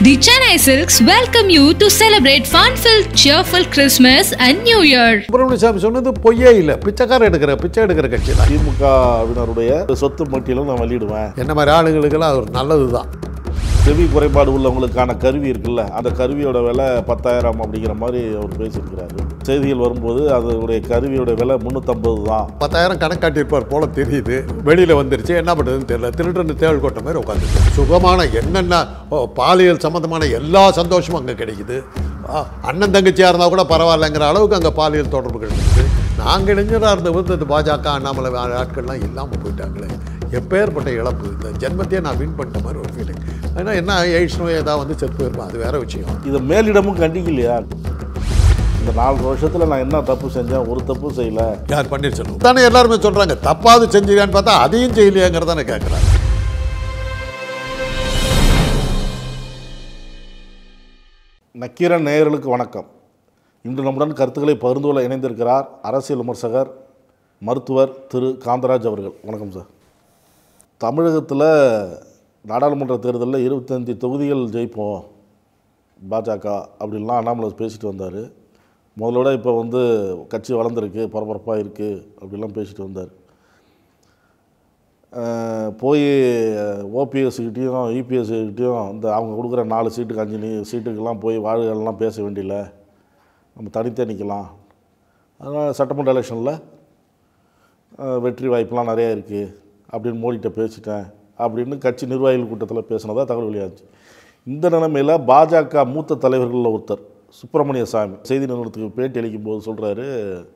The Chennai Silks welcome you to celebrate fun-filled, cheerful Christmas and New Year. Subramaniya சாமி சொன்னது பொய்யே இல்லை பிச்சைக்காரன் எடுக்கிற பிச்சை எடுக்கிற கட்சி தான் திமுகவினருடைய சொத்து பட்டியலும் நான் வெளியிடுவேன் என்ன மாதிரி ஆளுங்களுக்கெல்லாம் ஒரு நல்லது தான் செவி குறைபாடு உள்ளவங்களுக்கான கருவி இருக்குல்ல அந்த கருவியோட விலை பத்தாயிரம் அப்படிங்கிற மாதிரி அவர் பேசியிருக்கிறாரு செய்திகள் வரும்போது அதனுடைய கருவியோட விலை முந்நூற்றம்பது தான் பத்தாயிரம் கணக்கு காட்டியிருப்பார் போல தெரியுது வெளியில் வந்துருச்சு என்ன பண்ணுறதுன்னு தெரியல திருட்டு தேள் கொட்ட மாதிரி உட்காந்து சுகமான என்னென்ன ஓ, பாலியல் சம்மந்தமான எல்லா சந்தோஷமும் அங்கே கிடைக்குது ஆ, அண்ணன் தங்கச்சியாக இருந்தால் கூட பரவாயில்லைங்கிற அளவுக்கு அங்கே பாலியல் தொடர்பு கிடைக்குது நாங்கள் இளைஞராக இருந்த போது இந்த பாஜக அண்ணாமலை ஆட்கள்லாம் இல்லாமல் போயிட்டாங்களே எப்பேற்பட்ட இழப்பு இந்த ஜென்மத்தையே நான் வின் பண்ணிட்ட மாதிரி ஒரு ஃபீலிங் ஏன்னா என்ன எய்ட்ஸ் நோய் ஏதாவது வந்து செத்து போயிருப்பேன் அது வேற விஷயம் இதை மேலிடமும் கண்டிக்கலையா இந்த நாலு வருஷத்தில் நான் என்ன தப்பு செஞ்சேன் ஒரு தப்பும் செய்யல யார் பன்னீர்செல்வம் தானே எல்லாருமே சொல்கிறாங்க தப்பாவது செஞ்சிருக்கான்னு பார்த்தா அதையும் செய்யலையாங்கிறதானே கேட்குறாங்க நக்கீரன் நேயர்களுக்கு வணக்கம் இன்று நம்முடன் கருத்துக்களை பகிர்ந்து கொள்ள இணைந்திருக்கிறார் அரசியல் விமர்சகர் மருத்துவர் திரு காந்தராஜ் அவர்கள் வணக்கம் சார் தமிழகத்தில் நாடாளுமன்ற தேர்தலில் இருபத்தஞ்சி தொகுதிகள் ஜெயிப்போம் பாஜக அப்படின்லாம் அண்ணாமலை பேசிட்டு வந்தார் முதலோட இப்போ வந்து கட்சி வளர்ந்துருக்கு பரபரப்பாக இருக்குது அப்படிலாம் பேசிட்டு வந்தார் அஹ் போய் ஓபிஎஸ்கிட்டையும் இபிஎஸ்கிட்டையும் இந்த அவங்க கொடுக்குற நாலு சீட்டுக்கு அஞ்சு நீ- சீட்டுக்கெல்லாம் போய் வாழ்கள்லாம் பேச வேண்டியல நம்ம தனித்தே நிற்கலாம் அதனால் சட்டமன்ற எலெக்ஷனில் வெற்றி வாய்ப்பெலாம் நிறையா இருக்குது அப்படின்னு மோடிகிட்ட பேசிட்டேன் அப்படின்னு கட்சி நிர்வாகிகள் கூட்டத்தில் பேசினதா தகவல் வெளியாச்சு இந்த நிலைமையில் பாஜக மூத்த தலைவர்களில் ஒருத்தர் சுப்பிரமணிய சாமி செய்தி நிறுவனத்துக்கு பேட்டி அளிக்கும் போது சொல்கிறாரு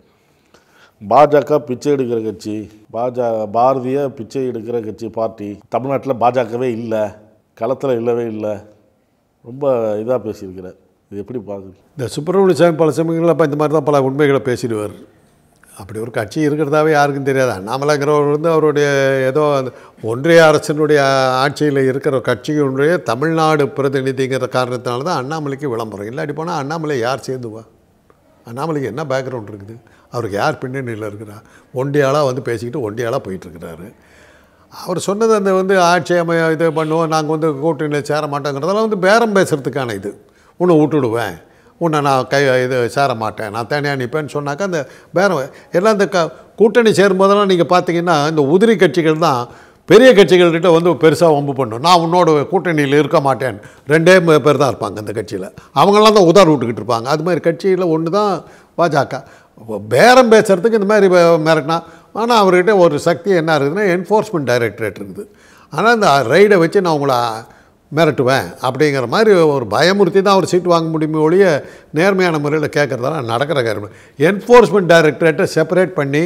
பாஜக பிச்சை எடுக்கிற கட்சி பாஜ பாரதிய பிச்சை எடுக்கிற கட்சி பார்ட்டி தமிழ்நாட்டில் பாஜகவே இல்லை களத்தில் இல்லவே இல்லை ரொம்ப இதாக பேசியிருக்கிறார் இது எப்படி பார்க்குது இந்த சுப்பிரமணிய சாமி பல சமயங்களில் அப்போ இந்த மாதிரி தான் பல உண்மைகளை பேசிடுவார் அப்படி ஒரு கட்சி இருக்கிறதாவே யாருக்கும் தெரியாது அண்ணாமலைங்கிறவர் வந்து அவருடைய ஏதோ அந்த ஒன்றிய அரசினுடைய ஆட்சியில் இருக்கிற கட்சியினுடைய தமிழ்நாடு பிரதிநிதிங்கிற காரணத்தினால தான் அண்ணாமலைக்கு விளம்பரம் இல்லாட்டி போனால் அண்ணாமலை யார் சேர்ந்துவா அண்ணாமலைக்கு என்ன பேக்ரவுண்ட் இருக்குது அவருக்கு யார் பின்னணியில் இருக்கிறா ஒண்டியாளாக வந்து பேசிக்கிட்டு ஒண்டியாளாக போயிட்டுருக்கிறாரு அவர் சொன்னது அந்த வந்து ஆட்சி அமைய இது பண்ணுவோம் நாங்கள் வந்து கூட்டணியில் சேர மாட்டோங்கிறதெல்லாம் வந்து பேரம் பேசுகிறதுக்கான இது உன்னை விட்டுடுவேன் உன்னை நான் கை இது சேர மாட்டேன் நான் தனியாக நிற்பேன்னு சொன்னாக்கா அந்த பேரம் எல்லாம் இந்த க கூட்டணி சேரும்போதெல்லாம் நீங்கள் பார்த்தீங்கன்னா இந்த உதிரி கட்சிகள் தான் பெரிய கட்சிகள்கிட்ட வந்து பெருசாக வம்பு பண்ணும் நான் உன்னோட கூட்டணியில் இருக்க மாட்டேன் ரெண்டே ம- பேர் தான் இருப்பாங்க அந்த கட்சியில் அவங்களாம் தான் உதார் விட்டுக்கிட்டு இருப்பாங்க அது மாதிரி கட்சியில் ஒன்று தான் பாஜக பேரம் பேசுகிறதுக்கு இந்த மாதிரி வே- மிரட்டினா ஆனால் அவர்கிட்ட ஒரு சக்தி என்ன இருக்குதுன்னா என்ஃபோர்ஸ்மெண்ட் டைரக்டரேட் இருக்குது ஆனால் இந்த ரைடை வச்சு நான் உங்களை மிரட்டுவேன் அப்படிங்கிற மாதிரி ஒரு பயமுறுத்தி தான் அவர் சீட்டு வாங்க முடியுமே ஒழிய நேர்மையான முறையில் கேட்குறதெல்லாம் நடக்கிற காரியம் என்ஃபோர்ஸ்மெண்ட் டைரக்டரேட்டை செப்பரேட் பண்ணி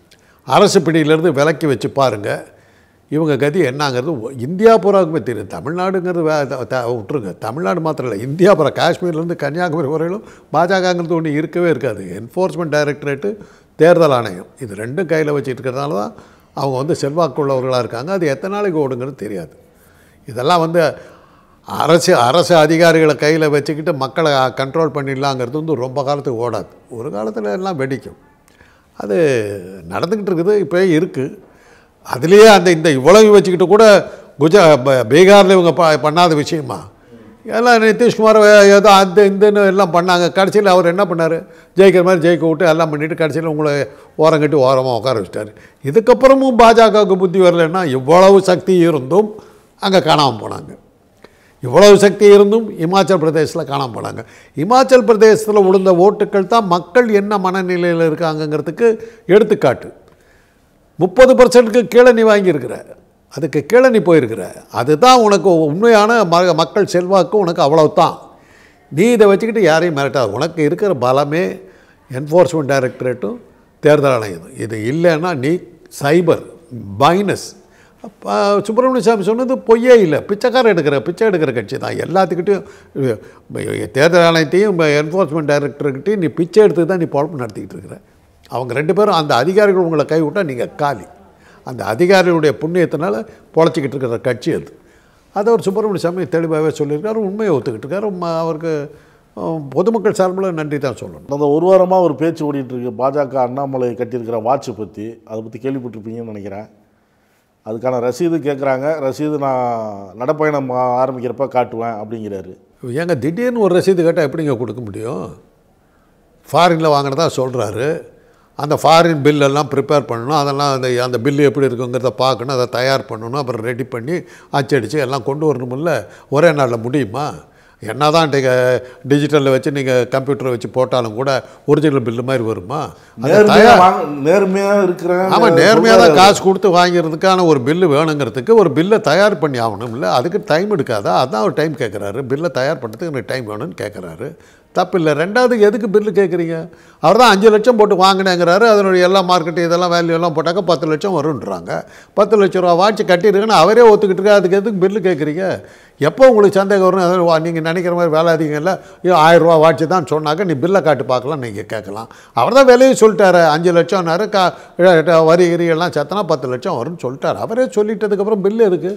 அரசு பிடியிலேருந்து விலக்கி வச்சு பாருங்கள் இவங்க கதி என்னங்கிறது ஒ- இந்தியா பூராவுக்குமே தெரியும் தமிழ்நாடுங்கிறது வே த- த- விட்டுருங்க தமிழ்நாடு மாத்திரம் இல்லை இந்தியா பூரா காஷ்மீர்லேருந்து கன்னியாகுமரி வரையிலும் பாஜகங்கிறது ஒன்று இருக்கவே இருக்காது என்ஃபோர்ஸ்மெண்ட் டைரக்டரேட்டு தேர்தல் ஆணையம் இது ரெண்டும் கையில் வச்சுட்டு இருக்கிறதுனால தான் அவங்க வந்து செல்வாக்குள்ளவர்களாக இருக்காங்க அது எத்தனை நாளைக்கு ஓடுங்கிறது தெரியாது இதெல்லாம் வந்து அரசு அரசு அதிகாரிகளை கையில் வச்சுக்கிட்டு மக்களை கண்ட்ரோல் பண்ணிடலாங்கிறது வந்து ரொம்ப காலத்துக்கு ஓடாது ஒரு காலத்தில் எல்லாம் வெடிக்கும் அது நடந்துக்கிட்டு இருக்குது இப்போ இருக்குது அதுலேயே அந்த இந்த இவ்வளவு வச்சுக்கிட்டு கூட குஜா ப- பீகாரில் இவங்க ப பண்ணாத விஷயமா எல்லாம் நிதிஷ்குமார் ஏதோ அந்த இந்தன்னு எல்லாம் பண்ணாங்க கடைசியில் அவர் என்ன பண்ணார் ஜெயிக்கிற மாதிரி ஜெயிக்க விட்டு எல்லாம் பண்ணிவிட்டு கடைசியில் உங்களை ஓரம் கட்டி ஓரமாக உட்கார வச்சிட்டாரு இதுக்கப்புறமும் பாஜகவுக்கு புத்தி வரலைன்னா இவ்வளவு சக்தி இருந்தும் அங்கே காணாமல் போனாங்க இவ்வளவு சக்தி இருந்தும் இமாச்சல் பிரதேசத்தில் காணாம போனாங்க இமாச்சல் பிரதேசத்தில் விழுந்த ஓட்டுக்கள் தான் மக்கள் என்ன மனநிலையில் இருக்காங்கங்கிறதுக்கு எடுத்துக்காட்டு முப்பது பர்சன்ட்டுக்கு கீழே நீ வாங்கியிருக்கிற அதுக்கு கீழே நீ போயிருக்கிற அதுதான் உனக்கு உண்மையான ம மக்கள் செல்வாக்கு உனக்கு அவ்வளவு தான் நீ இதை வச்சுக்கிட்டு யாரையும் மிரட்டாத உனக்கு இருக்கிற பலமே என்ஃபோர்ஸ்மெண்ட் டைரக்டரேட்டும் தேர்தல் ஆணையம் இது இல்லைன்னா நீ சைபர் மைனஸ் அப்போ சுப்பிரமணிய சாமி சொன்னது பொய்யே இல்லை பிச்சைக்காரன் எடுக்கிற பிச்சை எடுக்கிற கட்சி தான் எல்லாத்துக்கிட்டையும் தேர்தல் ஆணையத்தையும் என்ஃபோர்ஸ்மெண்ட் டைரக்டர்கிட்டையும் நீ பிச்சை எடுத்து தான் நீ பொழப்பு நடத்திக்கிட்டு இருக்கிற அவங்க ரெண்டு பேரும் அந்த அதிகாரிகள் உங்களை கைவிட்டால் நீங்கள் காலி அந்த அதிகாரிகளுடைய புண்ணியத்தினால பொழைச்சிக்கிட்டு இருக்கிற கட்சி அது அதை அவர் சுப்பிரமணிய சாமி தெளிவாகவே சொல்லியிருக்காரு உண்மையை ஒத்துக்கிட்டு இருக்காரு ம- அவருக்கு அஹ், பொதுமக்கள் சார்பில் நன்றி தான் சொல்லணும் அந்த ஒரு வாரமாக ஒரு பேச்சு ஓடிட்டு இருக்கு பாஜக அண்ணாமலை கட்டியிருக்கிற வாட்சை பற்றி அதை பற்றி கேள்விப்பட்டிருப்பீங்கன்னு நினைக்கிறேன் அதுக்கான ரசீது கேட்குறாங்க ரசீது நான் நடப்பயணம் ஆ- ஆரம்பிக்கிறப்ப காட்டுவேன் அப்படிங்கிறாரு ஏங்க திடீர்னு ஒரு ரசீது கேட்டால் எப்படிங்க கொடுக்க முடியும் ஃபாரினில் வாங்கினதா சொல்கிறாரு அந்த ஃபாரின் பில்லெல்லாம் ப்ரிப்பேர் பண்ணணும் அதெல்லாம் அந்த அந்த பில்லு எப்படி இருக்குங்கிறத பார்க்கணும் அதை தயார் பண்ணணும் அப்புறம் ரெடி பண்ணி அச்சடித்து எல்லாம் கொண்டு வரணுமில்ல ஒரே நாளில் முடியுமா என்ன தான் டிஜிட்டலில் வச்சு நீங்கள் கம்ப்யூட்டரை வச்சு போட்டாலும் கூட ஒரிஜினல் பில்லு மாதிரி வருமா அதை நேர்மையாக தயார் வாங்க நேர்மையாக இருக்கிறேன் ஆமாம் நேர்மையாக தான் காசு கொடுத்து வாங்கிறதுக்கான ஒரு பில்லு வேணுங்கிறதுக்கு ஒரு பில்லை தயார் பண்ணி ஆகணும் இல்லை அதுக்கு டைம் எடுக்காதா அதான் அவர் டைம் கேட்குறாரு பில்லை தயார் பண்ணுறதுக்கு எனக்கு டைம் வேணும்னு கேட்குறாரு தப்பு இல்லை ரெண்டாவது எதுக்கு பில்லு கேட்குறீங்க அவர் தான் அஞ்சு லட்சம் போட்டு வாங்கினேங்கிறாரு அதனுடைய எல்லா மார்க்கெட்டு இதெல்லாம் வேல்யூ எல்லாம் போட்டாக்க பத்து லட்சம் வருன்றாங்க பத்து லட்ச ரூபா வாட்ச் கட்டியிருக்குன்னு அவரே ஒத்துக்கிட்டு இருக்கா அதுக்கு எதுக்கு பில்லு கேட்குறீங்க எப்போ உங்களுக்கு சந்தேகம் வரும் அதாவது வா நீங்கள் நினைக்கிற மாதிரி வேலை அதிகம் இல்லை ஐயோ ஆயிரம் ரூபா வாட்ச் தான் சொன்னாக்க நீ பில்லை காட்டு பார்க்கலாம் நீங்கள் கேட்கலாம் அவர் தான் விலையும் சொல்லிட்டாரு அஞ்சு லட்சம்னாரு கா ட- வரி கிரி எல்லாம் சேர்த்தனா பத்து லட்சம் வரும்னு சொல்லிட்டாரு அவரே சொல்லிட்டதுக்கப்புறம் பில்லு எதுக்கு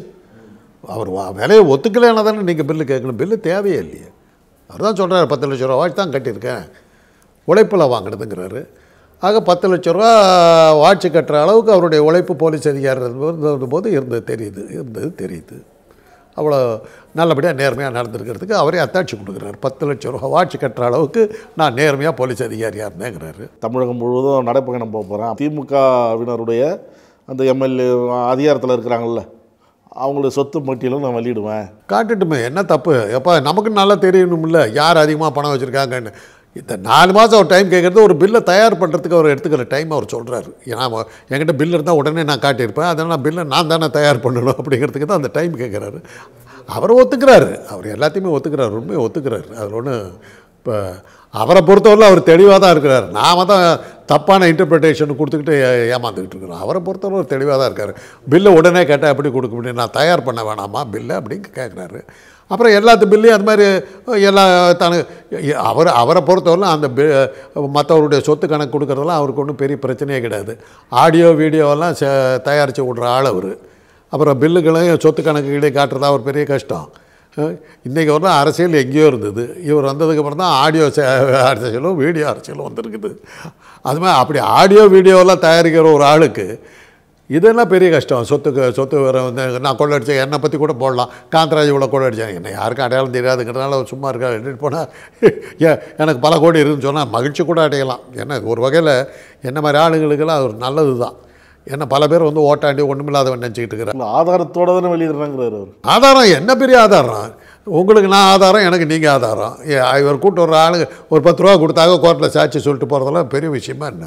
அவர் வா- விலையை ஒத்துக்கலைன்னா தானே நீங்கள் பில்லு கேட்கணும் பில்லு தேவையே இல்லையே அவர் தான் சொல்கிறார் பத்து லட்ச ரூபா வாட்ச் தான் கட்டியிருக்கேன் உழைப்பில் வாங்கினதுங்கிறாரு ஆக பத்து லட்ச ரூபா வாட்ச் கட்டுற அளவுக்கு அவருடைய உழைப்பு போலீஸ் அதிகாரி இருந்தபோது இருந்தது தெரியுது இருந்தது தெரியுது அவ்வளோ நல்லபடியாக நேர்மையாக நடந்திருக்கிறதுக்கு அவரே அத்தாட்சி கொடுக்குறாரு பத்து லட்ச ரூபா வாட்ச் கட்டுற அளவுக்கு நான் நேர்மையாக போலீஸ் அதிகாரியாக இருந்தேங்கிறாரு தமிழகம் முழுவதும் நடைப்பயணம் போக போகிறேன் திமுகவினருடைய அந்த எம்எல்ஏ அதிகாரத்தில் இருக்கிறாங்கல்ல அவங்களுடைய சொத்து பட்டியலும் நான் வெளியிடுவேன் காட்டுட்டுமே என்ன தப்பு எப்போ நமக்கு நல்லா தெரியணும்ல யார் அதிகமாக பணம் வச்சுருக்காங்கன்னு இந்த நாலு மாதம் அவர் டைம் கேட்குறது ஒரு பில்லை தயார் பண்ணுறதுக்கு அவர் எடுத்துக்கிற டைம் அவர் சொல்கிறாரு ஏன்னா அவ- என்கிட்ட பில் இருந்தால் உடனே நான் காட்டியிருப்பேன் அதனால் நான் பில்லை நான் தானே தயார் பண்ணணும் அப்படிங்கிறதுக்கு தான் அந்த டைம் கேட்குறாரு அவர் ஒத்துக்கிறாரு அவர் எல்லாத்தையுமே ஒத்துக்கிறாரு உண்மையை ஒத்துக்கிறாரு அதில் ஒன்று இப்போ அவரை பொறுத்தவரை அவர் தெளிவாக தான் இருக்கிறார் நாம தான் தப்பான இன்டர்பிரிட்டேஷன் கொடுத்துக்கிட்டு ஏ- ஏமாந்துக்கிட்டு இருக்கிறோம் அவரை பொறுத்தவரை அவர் தெளிவாக தான் இருக்கார் பில்லை உடனே கேட்டால் எப்படி கொடுக்க முடியும் நான் தயார் பண்ண வேணாமா பில்லை அப்படின்னு கேட்குறாரு அப்புறம் எல்லாத்து பில்லையும் அது மாதிரி எல்லா தனு அவர் அவரை பொறுத்தவரை அந்த பி மற்றவருடைய சொத்து கணக்கு கொடுக்குறதெல்லாம் அவருக்கு ஒன்றும் பெரிய பிரச்சனையே கிடையாது ஆடியோ வீடியோவெல்லாம் ச தயாரித்து விட்ற ஆள் அவர் அப்புறம் பில்லுகளையும் சொத்து கணக்குகளே காட்டுறதா ஒரு பெரிய கஷ்டம் இன்றைக்கி ஒரு அரசியல் எங்கேயோ இருந்தது இவர் வந்ததுக்கப்புறம் தான் ஆடியோ ச- அரசியலும் வீடியோ அரசியலும் வந்திருக்குது அது மாதிரி அப்படி ஆடியோ வீடியோவெல்லாம் தயாரிக்கிற ஒரு ஆளுக்கு இதெல்லாம் பெரிய கஷ்டம் சொத்துக்கு சொத்து வேறு வந்து நான் கொள்ளடிச்சேன் என்னை பற்றி கூட போடலாம் காந்தராஜ் இவ்வளோ கொள்ளடிச்சேன் என்ன யாருக்கும் அடையாளம் தெரியாதுங்கிறதுனால அவர் சும்மா இருக்கா எடுத்துகிட்டு போனால் ஏன் எனக்கு பல கோடி இருக்குன்னு சொன்னால் மகிழ்ச்சி கூட அடையலாம் என்ன ஒரு வகையில் என்ன மாதிரி ஆளுங்களுக்கெல்லாம் அது ஒரு நல்லது தான் ஏன்னா பல பேர் வந்து ஓட்டாண்டி ஒன்றுமில்லாதவன் நினச்சிக்கிட்டு இருக்கிறான் இல்லை ஆதாரத்தோட தானே வெளியிடுறாங்கிறாரு அவர் ஆதாரம் என்ன பெரிய ஆதாரம் உங்களுக்கு நான் ஆதாரம் எனக்கு நீங்கள் ஆதாரம் ஏ, இவர் கூட்டு ஒரு ஆளுங்க ஒரு பத்து ரூபா கொடுத்தாங்க கோர்ட்டில் சாட்சி சொல்லிட்டு போகிறதெல்லாம் பெரிய விஷயமா என்ன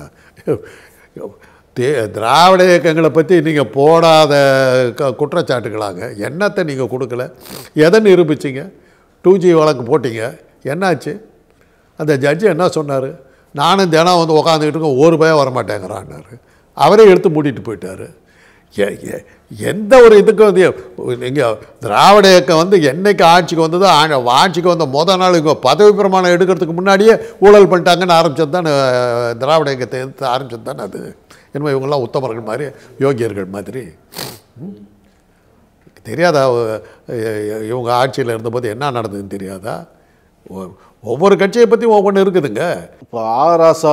தே திராவிட இயக்கங்களை பற்றி நீங்கள் போடாத க குற்றச்சாட்டுகளாங்க என்னத்தை நீங்கள் கொடுக்கல எதை நிரூபிச்சிங்க டூ ஜி வழக்கு போட்டீங்க என்னாச்சு அந்த ஜட்ஜி என்ன சொன்னார் நானும் தினம் வந்து உக்காந்துக்கிட்டு இருக்கேன் ஒரு பயம் வரமாட்டேங்கிறான்னாரு அவரே எடுத்து மூடிட்டு போயிட்டாரு எ- எ- எந்த ஒரு இதுக்கு வந்து நீங்கள் திராவிட இயக்கம் வந்து என்னைக்கு ஆட்சிக்கு வந்ததோ ஆ- ஆட்சிக்கு வந்த முத நாள் இவங்க பதவி பிரமாணம் எடுக்கிறதுக்கு முன்னாடியே ஊழல் பண்ணிட்டாங்கன்னு ஆரம்பிச்சது தானே அஹ், திராவிட இயக்கத்தை எதிர்த்து ஆரம்பிச்சது தானே அது என்னமோ இவங்கெல்லாம் உத்தமர்கள் மாதிரி யோகியர்கள் மாதிரி ம்? தெரியாதா அவ- இ- இவங்க ஆட்சியில் இருந்தபோது என்ன நடந்ததுன்னு தெரியாதா ஒ- ஒவ்வொரு கட்சியை பற்றி ஒவ்வொன்று இருக்குதுங்க இப்போ ஆராசா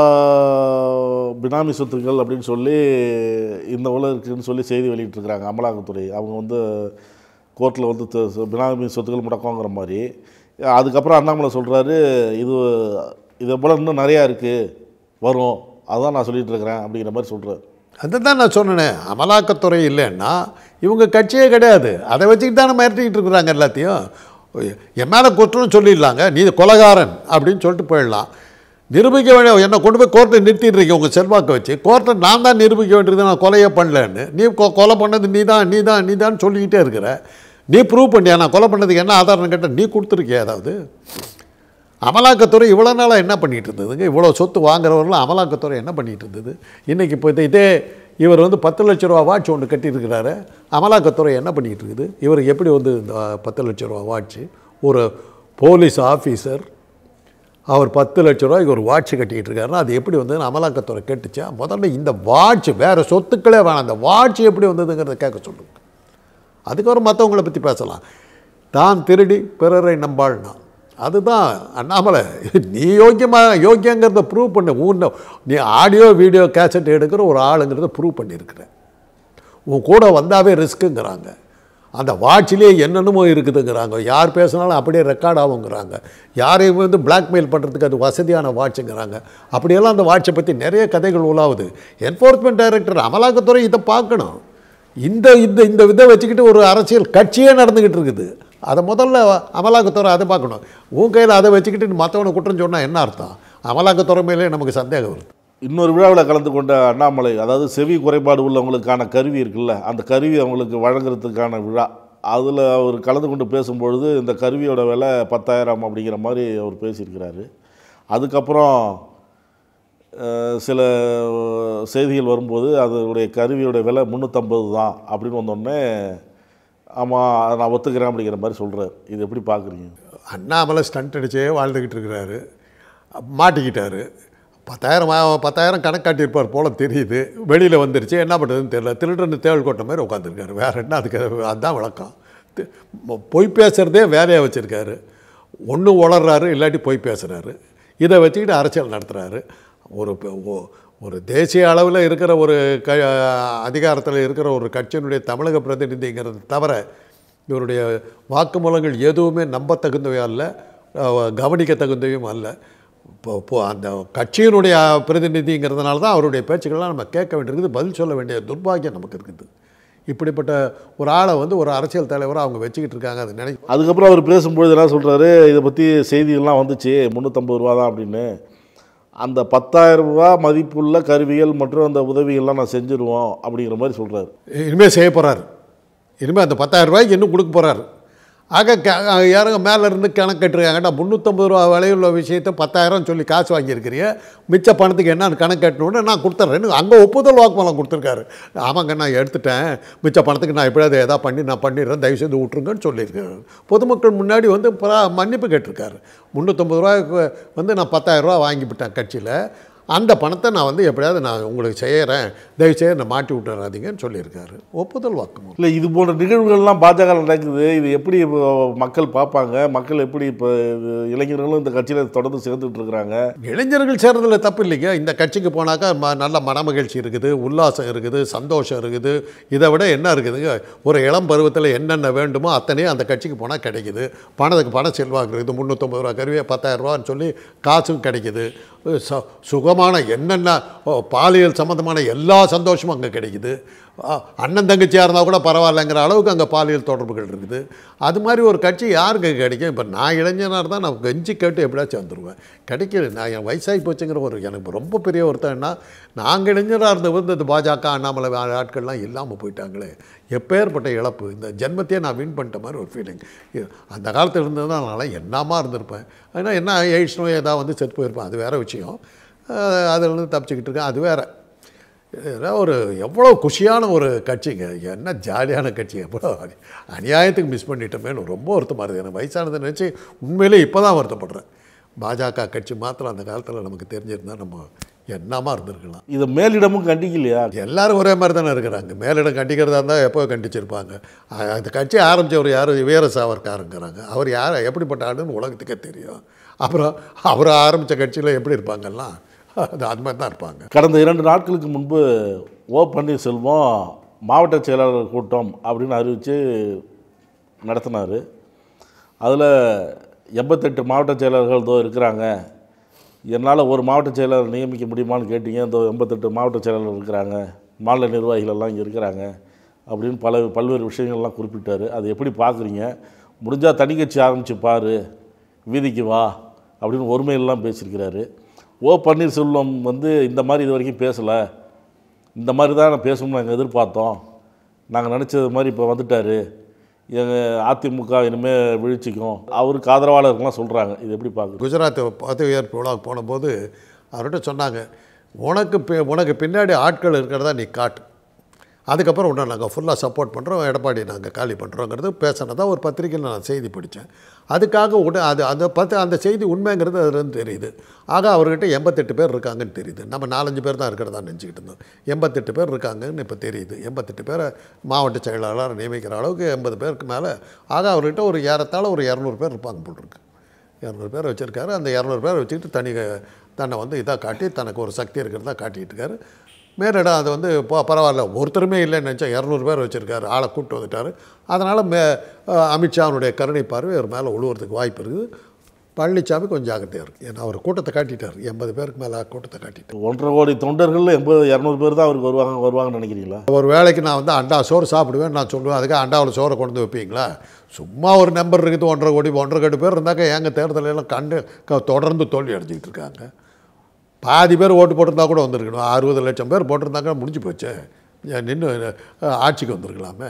பினாமி சொத்துக்கள் அப்படின்னு சொல்லி இந்த உலகம் இருக்குன்னு சொல்லி செய்தி வெளியிட்டிருக்கிறாங்க அமலாக்கத்துறை அவங்க வந்து கோர்ட்டில் வந்து த- ச- பினாமி சொத்துக்கள் முடக்கங்கிற மாதிரி அதுக்கப்புறம் அண்ணாமலை சொல்கிறாரு இது இதை போல் இன்னும் நிறையா இருக்குது வரும் அதான் நான் சொல்லிட்டு இருக்கிறேன் அப்படிங்கிற மாதிரி சொல்கிறார் அதை தான் நான் சொன்னேன் அமலாக்கத்துறை இல்லைன்னா இவங்க கட்சியே கிடையாது அதை வச்சுக்கிட்டு தானே மிரட்டிக்கிட்டு இருக்கிறாங்க எல்லாத்தையும் என் மேலே குற்றம் சொல்லிடலாங்க நீ கொலகாரன் அப்படின்னு சொல்லிட்டு போயிடலாம் நிரூபிக்க வேண்டிய என்னை கொண்டு போய் கோர்ட்டை நிறுத்திடுறீங்க உங்கள் செல்வாக்கை வச்சு கோர்ட்டை நான் தான் நிரூபிக்க வேண்டியது நான் கொலையே பண்ணலன்னு நீ கொ- கொலை பண்ணது நீ தான் நீ தான் நீ தான் சொல்லிக்கிட்டே இருக்கிற நீ ப்ரூவ் பண்ணியா நான் கொலை பண்ணதுக்கு என்ன ஆதாரம் கேட்டால் நீ கொடுத்துருக்கியா ஏதாவது அமலாக்கத்துறை இவ்வளோ நாளாக என்ன பண்ணிகிட்டு இருந்ததுங்க இவ்வளோ சொத்து வாங்குறவர்களும் அமலாக்கத்துறை என்ன பண்ணிகிட்டு இருந்தது இன்றைக்கி இப்போ இது- இதே இவர் வந்து பத்து லட்ச ரூபா வாட்ச் ஒன்று கட்டியிருக்கிறாரு அமலாக்கத்துறை என்ன பண்ணிகிட்டு இருக்குது இவருக்கு எப்படி வந்து இந்த பத்து லட்ச ரூபா வாட்ச்சு ஒரு போலீஸ் ஆஃபீஸர் அவர் பத்து லட்ச ரூபாய்க்கு ஒரு வாட்ச் கட்டிக்கிட்டு இருக்காருன்னா அது எப்படி வந்ததுன்னு அமலாக்கத்துறை கேட்டுச்சா முதல்ல இந்த வாட்ச் வேறு சொத்துக்களே வேணாம் அந்த வாட்ச் எப்படி வந்ததுங்கிறத கேட்க சொல்லுங்க அதுக்கப்புறம் மற்றவங்கள பற்றி பேசலாம் தான் திருடி பிறரை நம்பாள்னா அதுதான் அண்ணாமலை நீ யோக்கியமாக யோக்கியங்கிறத ப்ரூவ் பண்ண உன்னை நீ ஆடியோ வீடியோ கேசட் எடுக்கிற ஒரு ஆளுங்கிறத ப்ரூவ் பண்ணியிருக்கிற உன் கூட வந்தாவே ரிஸ்க்குங்கிறாங்க அந்த வாட்சிலே என்னென்னமோ இருக்குதுங்கிறாங்க யார் பேசினாலும் அப்படியே ரெக்கார்ட் ஆகுங்கிறாங்க யாரையும் வந்து பிளாக்மெயில் பண்ணுறதுக்கு அது வசதியான வாட்சுங்கிறாங்க அப்படியெல்லாம் அந்த வாட்சை பற்றி நிறைய கதைகள் உலாவுது என்ஃபோர்ஸ்மெண்ட் டைரக்டர் அமலாக்கத்துறை இதை பார்க்கணும் இந்த இந்த இந்த இதை வச்சுக்கிட்டு ஒரு அரசியல் கட்சியே நடந்துக்கிட்டு இருக்குது அதை முதல்ல அமலாக்கத்துறை அதை பார்க்கணும் உன் கையில் அதை வச்சுக்கிட்டு மற்றவனை குற்றம் சொன்னால் என்ன அர்த்தம் அமலாக்கத்துறை மேலே நமக்கு சந்தேகம் வருது இன்னொரு விழாவில் கலந்து கொண்ட அண்ணாமலை அதாவது செவி குறைபாடு உள்ளவங்களுக்கான கருவி இருக்குல்ல அந்த கருவி அவங்களுக்கு வழங்குறதுக்கான விழா அதில் அவர் கலந்து கொண்டு பேசும்பொழுது இந்த கருவியோட விலை பத்தாயிரம் அப்படிங்கிற மாதிரி அவர் பேசியிருக்கிறாரு அதுக்கப்புறம் அஹ், சில செய்திகள் வரும்போது அதனுடைய கருவியோட விலை முந்நூற்றம்பது தான் அப்படின்னு வந்தோடனே ஆமாம் அதை நான் ஒத்துக்கிறேன் அப்படிங்கிற மாதிரி சொல்கிறார் இது எப்படி பார்க்குறீங்க அண்ணாமலை ஸ்டண்ட் அடிச்சே வாழ்ந்துக்கிட்டு இருக்கிறாரு மாட்டிக்கிட்டாரு பத்தாயிரம் ஆ- பத்தாயிரம் கணக்கு காட்டியிருப்பார் போல தெரியுது வெளியில் வந்துருச்சு என்ன பண்ணுறதுன்னு தெரியல திருடன் தேள் கொட்ட மாதிரி உட்காந்துருக்காரு வேற என்ன அதுக்கு அதுதான் விளக்கம் தி- மொ- பொய் பேசுகிறதே வேலையாக வச்சுருக்காரு ஒன்று உளர்றாரு இல்லாட்டி பொய் பேசுகிறாரு இதை வச்சுக்கிட்டு அரசியல் நடத்துகிறாரு ஒரு ப- ஒ- ஒரு தேசிய அளவில் இருக்கிற ஒரு க அதிகாரத்தில் இருக்கிற ஒரு கட்சியினுடைய தமிழக பிரதிநிதிங்கிறது தவிர இவருடைய வாக்குமூலங்கள் எதுவுமே நம்பத்தகுந்தவை அல்ல அஹ், கவனிக்க தகுந்தவையும் அல்ல இப்போ இப்போ அந்த கட்சியினுடைய பிரதிநிதிங்கிறதுனால தான் அவருடைய பேச்சுக்கள்லாம் நம்ம கேட்க வேண்டியிருக்குது பதில் சொல்ல வேண்டிய துர்பாக்கியம் நமக்கு இருக்குது இப்படிப்பட்ட ஒரு ஆளை வந்து ஒரு அரசியல் தலைவராக அவங்க வச்சுக்கிட்டு இருக்காங்க அதை நினை அதுக்கப்புறம் அவர் பேசும்பொழுது என்ன சொல்கிறாரு இதை பற்றி செய்திகள்லாம் வந்துச்சு முந்நூற்றம்பது ரூபா தான் அப்படின்னு அந்த பத்தாயிரம் ரூபா மதிப்புள்ள கருவிகள் மற்றும் அந்த உதவிகள்லாம் நான் செஞ்சுருவோம் அப்படிங்கிற மாதிரி சொல்கிறாரு இனிமேல் செய்ய போகிறாரு இனிமேல் அந்த பத்தாயிரம் ரூபாய்க்கு இன்னும் கொடுக்க போகிறாரு ஆக க யாருங்க மேலே இருந்து கணக்கு கட்டுருக்காங்கடா முந்நூற்றம்பது ரூபா விலையுள்ள விஷயத்தை பத்தாயிரம் சொல்லி காசு வாங்கியிருக்கிறிய மிச்ச பணத்துக்கு என்னன்னு கணக்கு கட்டணுன்னு நான் கொடுத்துட்றேன்னு அங்கே ஒப்புதல் வாக்குமூலம் கொடுத்துருக்காரு ஆமாங்க நான் எடுத்துட்டேன் மிச்ச பணத்துக்கு நான் எப்படியாவது எதாவது பண்ணி நான் பண்ணிடுறேன் தயவுசெய்து விட்ருங்கன்னு சொல்லியிருக்காரு பொதுமக்கள் முன்னாடி வந்து பரா- மன்னிப்பு கேட்டிருக்காரு முந்நூற்றம்பது ரூபாய்க்கு வந்து நான் பத்தாயிரம் ரூபா வாங்கிவிட்டேன் கட்சியில் அந்த பணத்தை நான் வந்து எப்படியாவது நான் உங்களுக்கு செய்கிறேன் தயவுசெய்து என்னை மாட்டி விட்டுறாதீங்கன்னு சொல்லியிருக்காரு ஒப்புதல் வாக்குமூலம் இல்லை இது போன்ற நிகழ்வுகள்லாம் பாஜக நடக்குது இது எப்படி இப்போ மக்கள் பார்ப்பாங்க மக்கள் எப்படி இப்போ இது இளைஞர்களும் இந்த கட்சியில் தொடர்ந்து சேர்ந்துட்டு இருக்கிறாங்க இளைஞர்கள் சேர்றதுல தப்பு இல்லைங்க இந்த கட்சிக்கு போனாக்கா ம நல்ல மனமகிழ்ச்சி இருக்குது உல்லாசம் இருக்குது சந்தோஷம் இருக்குது இதை விட என்ன இருக்குதுங்க ஒரு இளம் பருவத்தில் என்னென்ன வேண்டுமோ அத்தனையும் அந்த கட்சிக்கு போனால் கிடைக்குது பணத்துக்கு பண செல்வாக்கு இருக்குது முந்நூற்றம்பது ரூபா கருவியை பத்தாயிரம் ரூபான்னு சொல்லி காசும் கிடைக்குது ச சுகமான என்னென்ன ஓ, பாலியல் சம்மந்தமான எல்லா சந்தோஷமும் அங்கே கிடைக்குது ஆ, அண்ணன் தங்கச்சியாக இருந்தால் கூட பரவாயில்லைங்கிற அளவுக்கு அங்கே பாலியல் தொடர்புகள் இருக்குது அது மாதிரி ஒரு கட்சி யாருக்கு கிடைக்கும் இப்போ நான் இளைஞனாக இருந்தால் நான் கெஞ்சி கேட்டு எப்படியாச்சும் வந்துடுவேன் கிடைக்கல நான் என் வயசாகி போச்சுங்கிற ஒரு எனக்கு ரொம்ப பெரிய ஒருத்தன்னா நாங்கள் இளைஞராக இருந்த வந்து இந்த பாஜக அண்ணாமலை ஆ- ஆட்கள்லாம் இல்லாமல் போயிட்டாங்களே எப்பேற்பட்ட இழப்பு இந்த ஜென்மத்தையே நான் வின் பண்ணிட்ட மாதிரி ஒரு ஃபீலிங் அந்த காலத்தில் இருந்ததுனா நான் என்னமா இருந்திருப்பேன் ஆனால் என்ன எய்ட்ஸ் நோய் ஏதாவது வந்து செத்து போயிருப்பேன் அது வேறு விஷயம் அஹ் அதிலிருந்து தப்பிச்சுக்கிட்டு இருக்கேன் அது வேறு இதெல்லாம் ஒரு எவ்வளோ குஷியான ஒரு கட்சிங்க என்ன ஜாலியான கட்சி எவ்வளோ அநி- அநியாயத்துக்கு மிஸ் பண்ணிட்டோமேனு ரொம்ப வருத்தமாக இருக்குது எனக்கு வயசானதை நினச்சி உண்மையிலே இப்போ தான் வருத்தப்படுறேன் பாஜக கட்சி மாத்திரம் அந்த காலத்தில் நமக்கு தெரிஞ்சிருந்தா நம்ம என்னமா இருந்திருக்கலாம் இதை மேலிடமும் கண்டிக்கலையா எல்லாரும் ஒரே மாதிரி தானே இருக்கிறாங்க மேலிடம் கண்டிக்கிறதா இருந்தால் எப்போ கண்டிச்சிருப்பாங்க அ- அந்த கட்சி ஆரம்பித்தவர் யார் வீர சாவர்காருங்கிறாங்க அவர் யார் எப்படிப்பட்ட ஆளுன்னு உலகத்துக்கே தெரியும் அப்புறம் அவர் ஆரம்பித்த கட்சியில் எப்படி இருப்பாங்கல்லாம் அது அது மாதிரி தான் இருப்பாங்க கடந்த இரண்டு நாட்களுக்கு முன்பு ஓ பன்னீர்செல்வம் மாவட்ட செயலாளர் கூட்டம் அப்படின்னு அறிவித்து நடத்தினார் அதில் எண்பத்தெட்டு மாவட்ட செயலாளர்கள் இதோ இருக்கிறாங்க என்னால் ஒரு மாவட்ட செயலாளர் நியமிக்க முடியுமான்னு கேட்டீங்க இந்த எண்பத்தெட்டு மாவட்ட செயலாளர் இருக்கிறாங்க மாநில நிர்வாகிகள் எல்லாம் இங்கே இருக்கிறாங்க அப்படின்னு பல பல்வேறு விஷயங்கள்லாம் குறிப்பிட்டார் அது எப்படி பார்க்குறீங்க முடிஞ்சால் தனி கட்சி ஆரம்பித்து பாரு வீதிக்கு வா அப்படின்னு ஒருமையெல்லாம் பேசியிருக்கிறாரு ஓ பன்னீர்செல்வம் வந்து இந்த மாதிரி இது வரைக்கும் பேசலை இந்த மாதிரி தான் நான் பேசணும்னு நாங்கள் எதிர்பார்த்தோம் நாங்கள் நினச்சது மாதிரி இப்போ வந்துட்டார் எங்கள் அதிமுக இனிமேல் விழிச்சிக்கும் அவருக்கு ஆதரவாளர்கள்லாம் சொல்கிறாங்க இது எப்படி பார்க்குறது குஜராத் பதவியேற்பு விழாவுக்கு போனபோது அவர்கிட்ட சொன்னாங்க உனக்கு பி- உனக்கு பின்னாடி ஆட்கள் இருக்கிறதா நீ காட்டு அதுக்கப்புறம் உன்னை நாங்கள் ஃபுல்லாக சப்போர்ட் பண்ணுறோம் எடப்பாடி நாங்கள் காலி பண்ணுறோங்கிறது பேசினதா ஒரு பத்திரிக்கையில் நான் செய்தி படித்தேன் அதுக்காக உட அது அந்த பத்து அந்த செய்தி உண்மைங்கிறது அதுலேருந்து தெரியுது ஆக அவர்கிட்ட எண்பத்தெட்டு பேர் இருக்காங்கன்னு தெரியுது நம்ம நாலஞ்சு பேர் தான் இருக்கிறதா நினச்சிக்கிட்டு இருந்தோம் எண்பத்தெட்டு பேர் இருக்காங்கன்னு இப்போ தெரியுது எண்பத்தெட்டு பேரை மாவட்ட செயலாளர் நியமிக்கிற அளவுக்கு எண்பது பேருக்கு மேலே ஆக அவர்கிட்ட ஒரு ஏறத்தாழ ஒரு இரநூறு பேர் இருப்பாங்க போல் இருக்கு இரநூறு பேர் வச்சுருக்காரு அந்த இரநூறு பேர் வச்சுக்கிட்டு தனி தன்னை வந்து இதாக காட்டி தனக்கு ஒரு சக்தி இருக்கிறதா காட்டிகிட்டு இருக்காரு மேலிடம் அது வந்து ப- பரவாயில்ல ஒருத்தருமே இல்லைன்னு நினச்சா இரநூறு பேர் வச்சுருக்காரு ஆளை கூப்பிட்டு வந்துட்டார் அதனால் மே அமித்ஷாவுடைய கருணை பார்வை அவர் மேலே உழுவுறதுக்கு வாய்ப்பு இருக்குது பழனிசாமி கொஞ்சம் ஜாக்கிரதையாக இருக்குது ஏன்னா அவர் கூட்டத்தை காட்டிட்டார் எண்பது பேருக்கு மேலே கூட்டத்தை காட்டிட்டார் ஒன்றரை கோடி தொண்டர்கள் எண்பது இரநூறு பேர் தான் அவருக்கு வருவாங்க வருவாங்கன்னு நினைக்கிறீங்களா ஒரு வேளைக்கு நான் வந்து அண்டா சோறு சாப்பிடுவேன் நான் சொல்லுவேன் அதுக்கு அண்டாவில் சோறை கொண்டு வந்து வைப்பீங்களா சும்மா ஒரு நம்பர் இருக்குது ஒன்றரை கோடி ஒன்றரை கோடி பேர் இருந்தாக்க ஏங்க தேர்தல் எல்லாம் கண்டு க- தொடர்ந்து தோல்வி அடைஞ்சிக்கிட்டு இருக்காங்க பாதி பேர் ஓட்டு போட்டிருந்தா கூட வந்திருக்கணும் அறுபது லட்சம் பேர் போட்டிருந்தாக்க முடிஞ்சு போச்சு நின்று ஆட்சிக்கு வந்திருக்கலாமே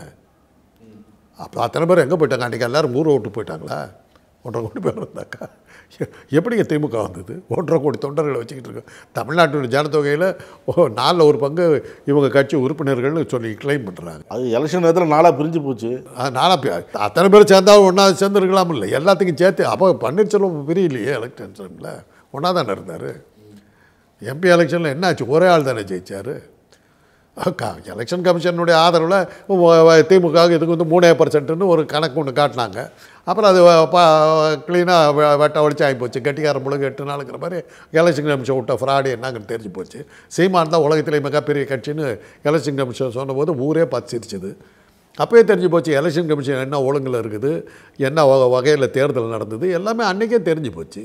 அப்போ அத்தனை பேர் எங்கே போயிட்டாங்க அன்றைக்கி எல்லாரும் ஊரை விட்டு போயிட்டாங்களா ஒன்றரை கோடி பேர் இருந்தாக்கா எப்படிங்க திமுக வந்தது ஒன்றரை கோடி தொண்டர்களை வச்சுக்கிட்டு இருக்கோம் தமிழ்நாட்டுடைய ஜனத்தொகையில் ஓ நாலில் ஒரு பங்கு இவங்க கட்சி உறுப்பினர்கள்னு சொல்லி கிளைம் பண்ணுறாங்க அது எலெக்ஷன் நேரத்தில் நாளாக பிரிஞ்சு போச்சு நாளாக பே- அத்தனை பேர் சேர்ந்தா ஒன்றா சேர்ந்துருக்கலாம் இல்லை எல்லாத்துக்கும் சேர்த்து அப்போ பன்னீர்செல்வம் பிரியலையே எலெக்ஷன்ஸில் ஒன்றா தானே இருந்தார் எம்பி எலெக்ஷனில் என்னாச்சு ஒரே ஆள் தானே ஜெயிச்சார் எலெக்ஷன் கமிஷனுடைய ஆதரவில் திமுக இதுக்கு வந்து மூணே பர்சன்ட்னு ஒரு கணக்கு ஒன்று காட்டினாங்க அப்புறம் அது க்ளீனாக வெட்ட ஒழிச்சு ஆகி போச்சு கெட்டிக்கார முழுக்க எட்டு நாளுங்கிற மாதிரி எலெக்ஷன் கமிஷன் விட்ட ஃப்ராடு என்னங்கன்னு தெரிஞ்சு போச்சு சீமான் தான் உலகத்திலே மிகப்பெரிய கட்சின்னு எலெக்ஷன் கமிஷன் சொன்னபோது ஊரே பார்த்து சிரிச்சது அப்போயே தெரிஞ்சு போச்சு எலெக்ஷன் கமிஷன் என்ன ஒழுங்கில் இருக்குது என்ன வகையில் தேர்தல் நடந்தது எல்லாமே அன்றைக்கே தெரிஞ்சு போச்சு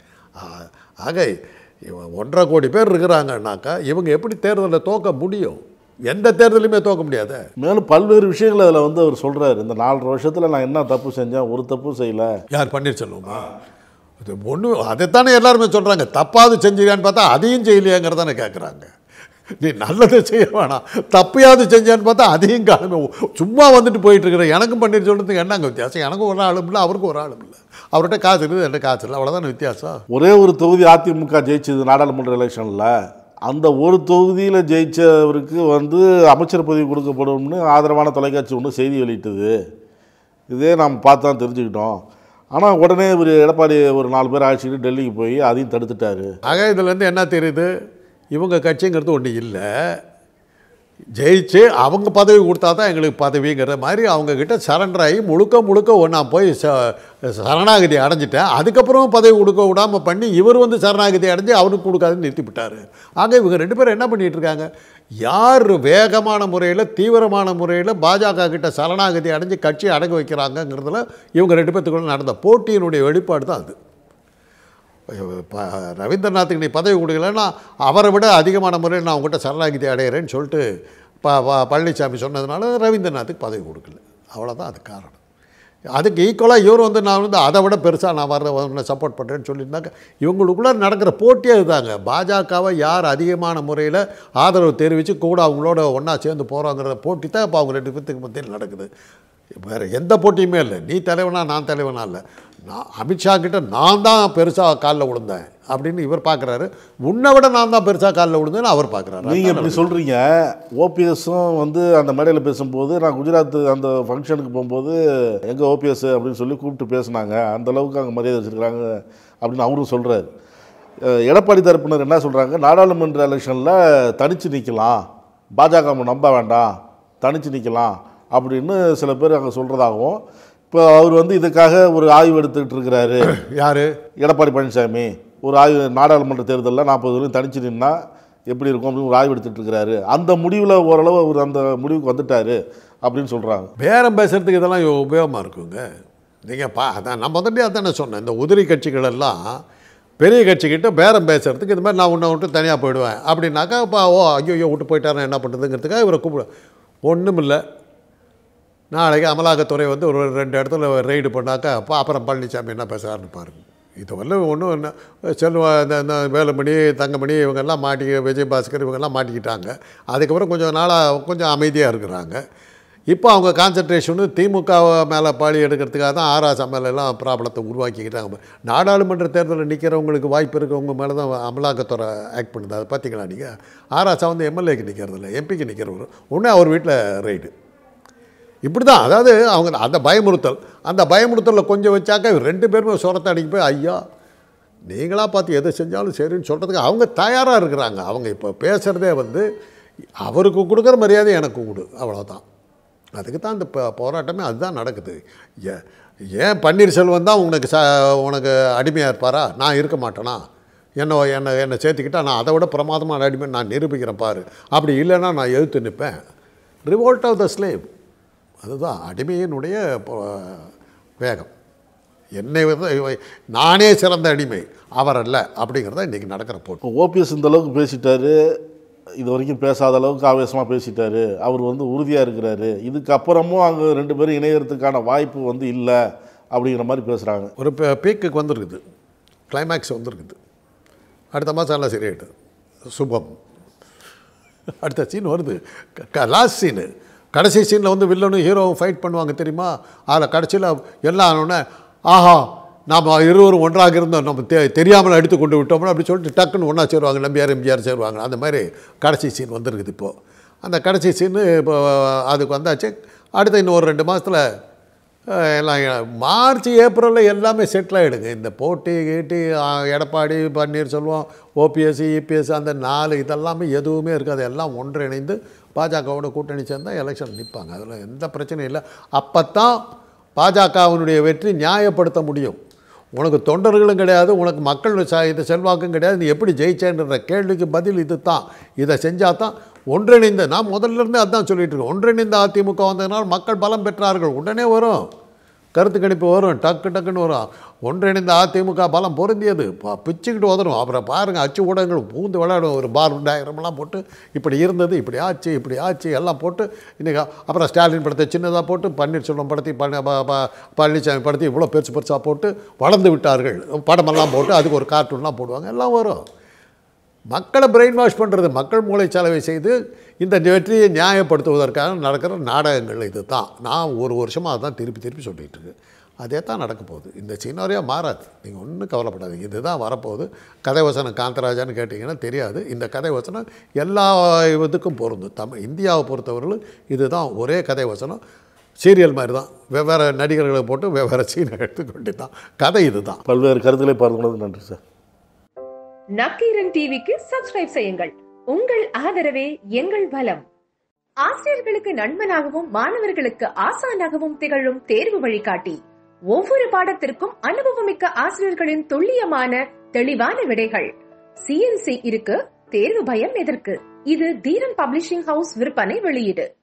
ஆ- ஆக இவன் ஒன்றரை கோடி பேர் இருக்கிறாங்கன்னாக்கா இவங்க எப்படி தேர்தலில் தோக்க முடியும் எந்த தேர்தலையுமே தோக்க முடியாத மேலும் பல்வேறு விஷயங்கள் அதில் வந்து அவர் சொல்கிறாரு இந்த நாலரை வருஷத்தில் நான் என்ன தப்பு செஞ்சேன் ஒரு தப்பும் செய்யலை யார் பன்னீர்செல்வமா அது ஒன்று அதைத்தானே எல்லாருமே சொல்கிறாங்க தப்பாவது செஞ்சியான்னு பார்த்தா அதையும் செய்யலையாங்கிறதானே கேட்குறாங்க நீ நல்லதை செய்ய வேணாம் தப்பையாவது செஞ்சான்னு பார்த்தா அதையும் காணுமே சும்மா வந்துட்டு போயிட்டு இருக்கிற எனக்கும் பன்னீர் சொல்கிறதுக்கு என்னங்க வித்தியாசம் எனக்கும் ஒரு ஆளும் இல்லை அவருக்கும் ஒரு ஆளும் இல்லை அவர்கிட்ட காசு இருக்குது என்கிட்ட காசு இல்லை அவ்வளோதானே வித்தியாசம் ஒரே ஒரு தொகுதி அதிமுக ஜெயிச்சது நாடாளுமன்ற எலெக்ஷனில் அந்த ஒரு தொகுதியில் ஜெயிச்சவருக்கு வந்து அமைச்சர் பதவி கொடுக்கப்படும்னு ஆதரவான தொலைக்காட்சி ஒன்று செய்தி வெளியிட்டது இதே நாம் பார்த்து தான் தெரிஞ்சுக்கிட்டோம் ஆனால் உடனே ஒரு எடப்பாடி ஒரு நாலு பேர் அழைச்சிட்டு டெல்லிக்கு போய் அதையும் தடுத்துட்டாரு ஆக இதுலேருந்து என்ன தெரியுது இவங்க கட்சிங்கிறது ஒன்று இல்லை ஜெயிச்சு அவங்க பதவி கொடுத்தா தான் எங்களுக்கு பதவிங்கிற மாதிரி அவங்கக்கிட்ட சரண்டர் ஆகி முழுக்க முழுக்க ஒ- நான் போய் ச சரணாகதி அடைஞ்சிட்டேன் அதுக்கப்புறம் பதவி கொடுக்க விடாமல் பண்ணி இவர் வந்து சரணாகதி அடைஞ்சு அவருக்கு கொடுக்காதுன்னு நிறுத்திவிட்டார் ஆக இவங்க ரெண்டு பேரும் என்ன பண்ணிகிட்டு இருக்காங்க யார் வேகமான முறையில் தீவிரமான முறையில் பாஜக கிட்ட சரணாகதி அடைஞ்சு கட்சியை அடங்க வைக்கிறாங்கங்கிறதுல இவங்க ரெண்டு பேர்த்துக்குள்ள நடந்த போட்டியினுடைய வெளிப்பாடு தான் அது ப- ரவீந்திரநாத்துக்கு நீ பதவி கொடுக்கலன்னா அவரை விட அதிகமான முறையில் நான் உங்கள்கிட்ட சரணாகிதி அடையிறேன்னு சொல்லிட்டு ப ப- பழனிசாமி சொன்னதுனால ரவீந்திரநாத்துக்கு பதவி கொடுக்கல அவ்வளோதான் அது காரணம் அதுக்கு ஈக்குவலாக இவர் வந்து நான் வந்து அதை விட பெருசாக நான் வர உன்னை சப்போர்ட் பண்ணுறேன்னு சொல்லியிருந்தாங்க இவங்களுக்குள்ளே நடக்கிற போட்டியே இதுதாங்க பாஜகவை யார் அதிகமான முறையில் ஆதரவு தெரிவித்து கூட அவங்களோட ஒன்றா சேர்ந்து போகிறாங்கிற போட்டி தான் இப்போ அவங்க ரெண்டு பேர்த்துக்கு மத்தியில் நடக்குது வேறு எந்த போட்டியுமே இல்லை நீ தலைவனா நான் தலைவனா இல்லை நான் அமித்ஷா கிட்ட நான் தான் பெருசாக காலில் விழுந்தேன் அப்படின்னு இவர் பார்க்குறாரு உன்னை விட நான் தான் பெருசாக காலில் விழுந்தேன்னு அவர் பார்க்குறாரு நீங்கள் இப்படி சொல்கிறீங்க ஓபிஎஸும் வந்து அந்த மேடையில் பேசும்போது நான் குஜராத் அந்த ஃபங்க்ஷனுக்கு போகும்போது எங்கள் ஓபிஎஸ் அப்படின்னு சொல்லி கூப்பிட்டு பேசுனாங்க அந்த அளவுக்கு அங்கே மரியாதை வச்சுருக்காங்க அப்படின்னு அவரும் சொல்கிறாரு எடப்பாடி தரப்பினர் என்ன சொல்கிறாங்க நாடாளுமன்ற எலெக்ஷனில் தனித்து நிற்கலாம் பாஜக நம்ப வேண்டாம் தனித்து நிற்கலாம் அப்படின்னு சில பேர் அங்கே சொல்கிறதாகவும் இப்போ அவர் வந்து இதுக்காக ஒரு ஆய்வு எடுத்துக்கிட்டு இருக்கிறாரு யார் எடப்பாடி பழனிசாமி ஒரு ஆய்வு நாடாளுமன்ற தேர்தலில் நாற்பது வரையும் தனிச்சு நின்னா எப்படி இருக்கும் அப்படின்னு ஒரு ஆய்வு எடுத்துட்டு இருக்கிறாரு அந்த முடிவில் ஓரளவு அவர் அந்த முடிவுக்கு வந்துட்டாரு அப்படின்னு சொல்கிறாங்க பேரம் பேசுகிறதுக்கு இதெல்லாம் உபயோகமாக இருக்குங்க நீங்கள் பா அதான் நம்ம வந்துட்டு அதானே சொன்னேன் இந்த உதிரி கட்சிகள் எல்லாம் பெரிய கட்சிக்கிட்ட பேரம் பேசுகிறதுக்கு இது மாதிரி நான் உன்னை விட்டு தனியாக போயிடுவேன் அப்படின்னாக்கா இப்போ ஓ ஐயோ ஐயோ விட்டு போயிட்டாரன் என்ன பண்ணுறதுங்கிறதுக்காக இவரை கூப்பிடு ஒன்றும் இல்லை நாளைக்கு அமலாக்கத்துறை வந்து ஒரு ரெண்டு இடத்துல ரெய்டு பண்ணாக்கா அப்போ அப்புறம் பழனிசாமி என்ன பேசுகிறாருன்னு பாருங்க இது வரல ஒன்றும் என்ன செல்வா இந்த இந்த வேலுமணி தங்கமணி இவங்கெல்லாம் மாட்டி விஜயபாஸ்கர் இவங்கெல்லாம் மாட்டிக்கிட்டாங்க அதுக்கப்புறம் கொஞ்சம் நாளாக கொஞ்சம் அமைதியாக இருக்கிறாங்க இப்போ அவங்க கான்சன்ட்ரேஷனு திமுக மேலே பாழி எடுக்கிறதுக்காக தான் ஆராசா மேலெல்லாம் ப்ராப்ளத்தை உருவாக்கிக்கிட்டாங்க நாடாளுமன்ற தேர்தலில் நிற்கிறவங்களுக்கு வாய்ப்பு இருக்கவங்க மேலே தான் அமலாக்கத்துறை ஆக்ட் பண்ணுது அதை பார்த்தீங்களா நீங்கள் ஆராசா வந்து எம்எல்ஏக்கு நிற்கிறதில்ல எம்பிக்கு நிற்கிறவர் ஒன்று அவர் வீட்டில் ரைடு இப்படி தான் அதாவது அவங்க அந்த பயமுறுத்தல் அந்த பயமுறுத்தலில் கொஞ்சம் வச்சாக்க ரெண்டு பேருமே சுரத்தை அடிக்க போய் ஐயா நீங்களாக பார்த்து எதை செஞ்சாலும் சரின்னு சொல்கிறதுக்கு அவங்க தயாராக இருக்கிறாங்க அவங்க இப்போ பேசுகிறதே வந்து அவருக்கு கொடுக்குற மரியாதை எனக்கு கொடு அவ்வளோதான் அதுக்கு தான் இந்த ப- போராட்டமே அதுதான் நடக்குது ஏ ஏன் பன்னீர்செல்வம் தான் உனக்கு ச உனக்கு அடிமையாக இருப்பாரா நான் இருக்க மாட்டேனா என்னை என்னை என்னை சேர்த்துக்கிட்டா நான் அதை விட பிரமாதமான அடிமை நான் நிரூபிக்கிறேன் பாரு அப்படி இல்லைன்னா நான் எதிர்த்து நிற்பேன் ரிவோல்ட் ஆஃப் த ஸ்லேவ் அதுதான் அடிமையினுடைய ப- வேகம் என்னை வந்து இவ- நானே சிறந்த அடிமை அவர் அல்ல அப்படிங்கிறத இன்றைக்கி நடக்கிற போட்டு இப்போ ஓபிஎஸ் இந்த அளவுக்கு பேசிட்டாரு இது வரைக்கும் பேசாத அளவுக்கு ஆவேசமாக பேசிட்டாரு அவர் வந்து உறுதியாக இருக்கிறாரு இதுக்கப்புறமும் அங்கே ரெண்டு பேரும் இணையறதுக்கான வாய்ப்பு வந்து இல்லை அப்படிங்கிற மாதிரி பேசுகிறாங்க ஒரு பீக்குக்கு வந்திருக்குது கிளைமேக்ஸ் வந்திருக்குது அடுத்த மாதம் எல்லாம் சரியாயிட்டு சுபம் அடுத்த சீன் வருது லாஸ்ட் சீனு கடைசி சீனில் வந்து வில்லனும் ஹீரோவும் ஃபைட் பண்ணுவாங்க தெரியுமா அதில் கடைசியில் எல்லாம் ஆனோடனே ஆஹா நாம் இருவரும் ஒன்றாக இருந்தோம் நம்ம தெ தெரியாமல் எடுத்து கொண்டு விட்டோம்னா அப்படி சொல்லிட்டு டக்குன்னு ஒன்றா சேருவாங்க நம்பியார் எம்ஜிஆர் சேருவாங்க அந்த மாதிரி கடைசி சீன் வந்திருக்குது இப்போது அந்த கடைசி சீனு இப்போ அதுக்கு வந்தாச்சு அடுத்த இன்னும் ஒரு ரெண்டு மாதத்தில் அஹ் எல்லாம் மார்ச் ஏப்ரலில் எல்லாமே செட்டில் ஆகிடுங்க இந்த போட்டி கீட்டி அஹ் எடப்பாடி பன்னீர்செல்வம் ஓபிஎஸ் இபிஎஸ் அந்த நாலு இதெல்லாமே எதுவுமே இருக்காது எல்லாம் ஒன்றிணைந்து பாஜகவோட கூட்டணி சேர்ந்தால் எலெக்ஷன் நிற்பாங்க அதில் எந்த பிரச்சனையும் இல்லை அப்போத்தான் பாஜகவினுடைய வெற்றி நியாயப்படுத்த முடியும் உனக்கு தொண்டர்களும் கிடையாது உனக்கு மக்கள் ச- இது செல்வாக்கும் கிடையாது நீ எப்படி ஜெயிச்சேன்ற கேள்விக்கு பதில் இது தான் இதை செஞ்சால் தான் ஒன்றிணைந்த நான் முதல்ல இருந்தே அதான் சொல்லிட்டு இருக்கேன் ஒன்றிணைந்த அதிமுக வந்ததுனால் மக்கள் பலம் பெற்றார்கள் உடனே வரும் கருத்து கணிப்பு வரும் டக்கு டக்குன்னு வரும் ஒன்றிணைந்த அதிமுக பலம் பொருந்தியது ப- பிச்சுக்கிட்டு உதறும் அப்புறம் பாருங்கள் அச்சு ஊடகங்கள் பூந்து விளையாடும் ஒரு பார் டயக்ராம்லாம் போட்டு இப்படி இருந்தது இப்படி ஆச்சு இப்படி ஆச்சு எல்லாம் போட்டு இன்றைக்கி அப்புறம் ஸ்டாலின் படத்தை சின்னதாக போட்டு பன்னீர்செல்வம் படத்தை பழனி ப- ப- பழனிசாமி படத்தை இவ்வளோ பெருசு பெருசாக போட்டு வளர்ந்து விட்டார்கள் படமெல்லாம் போட்டு அதுக்கு ஒரு கார்ட்டூன்லாம் போடுவாங்க எல்லாம் வரும் மக்களை பிரெயின் வாஷ் பண்ணுறது மக்கள் மூளை செலவை செய்து இந்த வெற்றியை நியாயப்படுத்துவதற்காக நடக்கிற நாடகங்கள் இது தான் நான் ஒரு வருஷமாக அதான் திருப்பி திருப்பி சொல்லிகிட்டு இருக்கேன் அதே தான் நடக்க போகுது இந்த சீனாரியா மாறாது நீங்கள் ஒன்றும் கவலைப்படாதீங்க இதுதான் வரப்போகுது கதை வசனம் காந்தராஜான்னு கேட்டிங்கன்னா தெரியாது இந்த கதை வசனம் எல்லா இதுக்கும் பொருந்தும் தமிழ் இந்தியாவை பொறுத்தவரையிலும் இதுதான் ஒரே கதை வசனம் சீரியல் மாதிரி தான் வெவ்வேறு நடிகர்களை போட்டு வெவ்வேறு சீனை எடுத்துக்கொண்டு தான் கதை இதுதான் பல்வேறு கருத்துக்களை பார்த்து நன்றி சார் நக்கீரன் டிவிக்கு சப்ஸ்கிரைப் செய்யுங்கள் உங்கள் ஆதரவே எங்கள் பலம் ஆசிரியர்களுக்கு நண்பனாகவும் மாணவர்களுக்கு ஆசானாகவும் திகழும் தேர்வு வழிகாட்டி ஒவ்வொரு பாடத்திற்கும் அனுபவமிக்க ஆசிரியர்களின் துல்லியமான தெளிவான விடைகள் சிஎன்சி இருக்கு தேர்வு பயம் எதற்கு இது தீரன் பப்ளிஷிங் ஹவுஸ் விற்பனை வெளியீடு